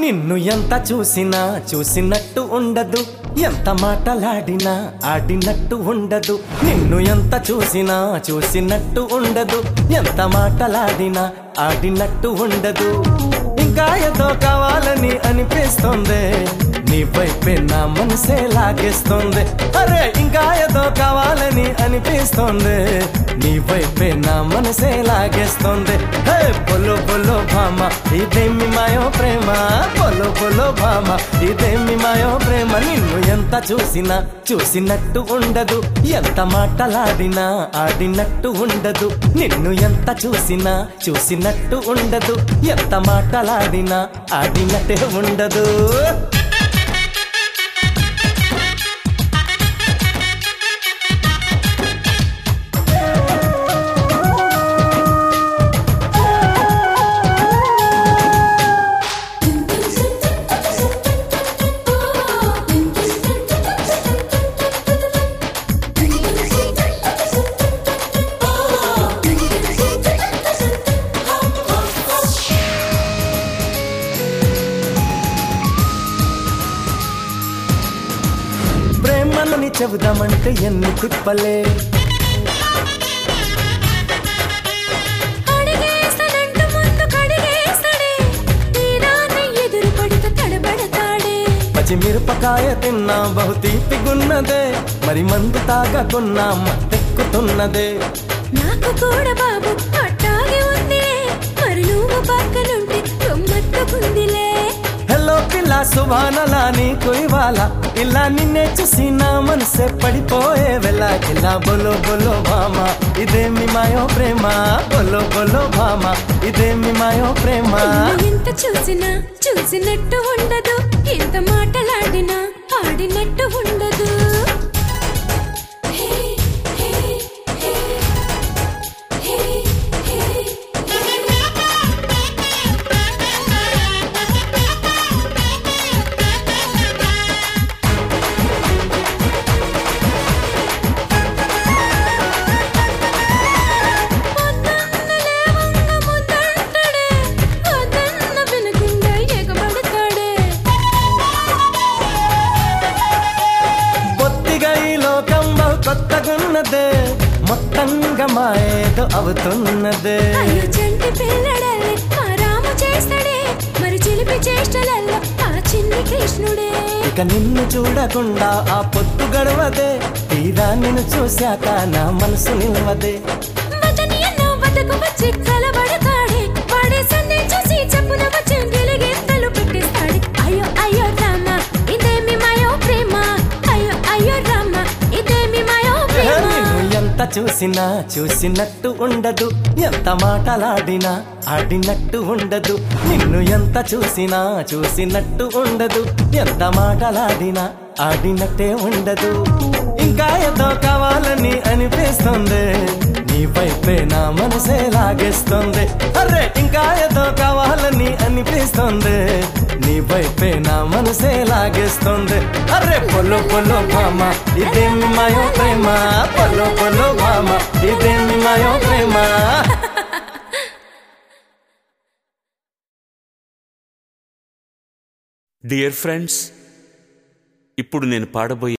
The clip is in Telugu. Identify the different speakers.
Speaker 1: నిన్ను ఎంత చూసినా చూసినట్టు ఉండదు ఎంత మాటలాడినా ఆడినట్టు ఉండదు నిన్ను ఎంత చూసినా చూసినట్టు ఉండదు ఎంత మాటలాడినా ఆడినట్టు ఉండదు ఇంకా ఏదో కావాలని అనిపిస్తుంది నీ వైపే నా మనసే లాగేస్తుంది అరే ఇంకా ఏదో కావాలని అనిపిస్తుంది నీ వైపే నా మనసే లాగేస్తుంది హే బొలో బొలో భామ ఇదేమి మాయో ప్రేమ బొలో బొలో భామ ఇదేమి మాయో ప్రేమ నిన్ను ఎంత చూసినా చూసినట్టు ఉండదు ఎంత మాటలాడినా ఆడినట్టు ఉండదు నిన్ను ఎంత చూసినా చూసినట్టు ఉండదు ఎంత మాటలాడినా ఆడినట్టే ఉండదు ప్రేమలని చెబుదామంటే ఎన్ని తిప్పలే
Speaker 2: అడిగేస్తాడంటూ ముందు కడిగేస్తాడే తీరాన్ని ఎదురు పడితే తడబడతాడే
Speaker 1: పచ్చిమిరపకాయ తిన్నా బహు తీపిగున్నదే మరి మందు తాగకున్నా మత్తెక్కుతున్నదే
Speaker 2: నాకు కూడా బాబు అట్టాగే ఉంది మరి నువ్వు పక్కనుంటే గమ్మత్తుకుందిలే
Speaker 1: హలో పిల్ల సుభానలా నీకు ఇవాళ ఇలా నిన్నే చూసి నా మనసే పడిపోయే వెళ్ళ ఇలా బొలో బొలో భామ ఇదేమి మాయో ప్రేమ బొలో బొలో భామ ఇదేమి మాయో ప్రేమ
Speaker 2: నిన్ను ఎంత చూసినా చూసినట్టు ఉండదు ఎంత మాటలాడినా ఆడినట్టు ఉండదు హే, హే, హే, హే, హే. పొద్దున్న లేవంగ ముద్దంటాడే, వద్దన్న వినకుండా ఎగబడతాడే.
Speaker 1: బొత్తిగా ఈ లోకం బహు కొత్తగున్నదే మొత్తంగా మాయేదో అవుతున్నదే
Speaker 2: అయ్యో చంటి పిల్లడల్లే మా రాము చేస్తాడే మరి చిలిపి చేష్టలల్లో ఆ చిన్ని కృష్ణుడే
Speaker 1: ఇక నిన్ను చూడకుండా ఆ పొత్తు గడవదే తీరా నిన్ను చూశాక నా మనసు నిలవదే
Speaker 2: వదని ఎన్నో వద్దకు వచ్చి కలబడతాడే వాడే సందే చూసి చెప్పున వచ్చి గిలిగింతలు పెట్టిస్తాడే అయ్యో అయ్యో రామ ఇదేమి మాయో ప్రేమ అయ్యో అయ్యో రామ ఇదేమి మాయో ప్రేమ
Speaker 1: నిన్ను ఎంత చూసినా చూసినట్టు ఉండదు ఎంత మాటలాడినా ఆడినట్టు ఉండదు నిన్ను ఎంత చూసినా చూసినట్టు ఉండదు ఎంత మాటలాడినా ఆడినట్టే ఉండదు ఇంకా ఏదో కావాలని అనిపిస్తుంది నీ వైపే నా మనసే లాగేస్తుంది అరే ఇంకా ఏదో కావాలని అనిపిస్తుంది నీ వైపే నా మనసే లాగేస్తుంది అరే పొలో పొలో భామ ఇదేమి మాయో ప్రేమ పొలో పొలో భామ ఇదేమి మాయో ప్రేమ
Speaker 3: డియర్ ఫ్రెండ్స్ ఇప్పుడు నేను పాడబోయే